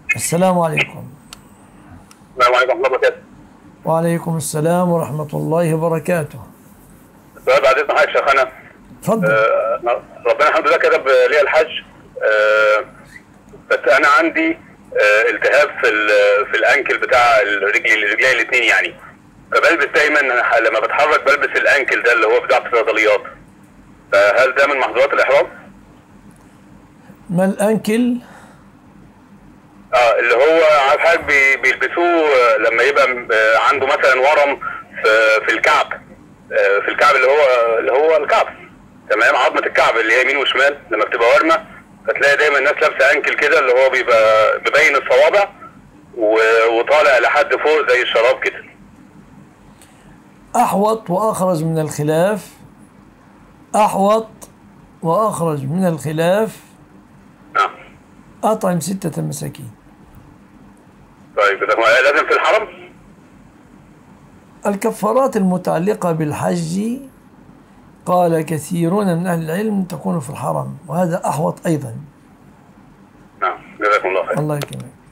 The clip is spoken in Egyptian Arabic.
السلام عليكم السلام عليكم ورحمه الله وبركاته وعليكم السلام ورحمة الله وبركاته سؤال بعد اذن حضرتك يا شيخنا تفضل آه، ربنا الحمد لله كتب لي الحج آه، بس انا عندي آه، التهاب في ال- في الانكل بتاع الرجل الرجلين الاثنين يعني فبلبس دايما لما بتحرك بلبس الانكل ده اللي هو بتاع الصيدليات فهل ده من محظورات الاحرام؟ ما الأنكل اه اللي هو عارف حضرتك بي- بيلبسوه آه، لما يبقى م- آه، عنده مثلا ورم في في الكعب آه، في الكعب اللي هو اللي هو الكعب تمام عظمه الكعب اللي هي يمين وشمال لما بتبقى ورمه فتلاقي دايما الناس لابسه انكل كده اللي هو بيبقى مبين الصوابع و- وطالع لحد فوق زي الشراب كده أحوط وأخرج من الخلاف أحوط وأخرج من الخلاف نعم أطعم ستة مساكين طيب ده هو لازم في الحرم الكفارات المتعلقة بالحج قال كثيرون من أهل العلم تكون في الحرم وهذا أحوط أيضا نعم جزاكم الله خير الله يكرمك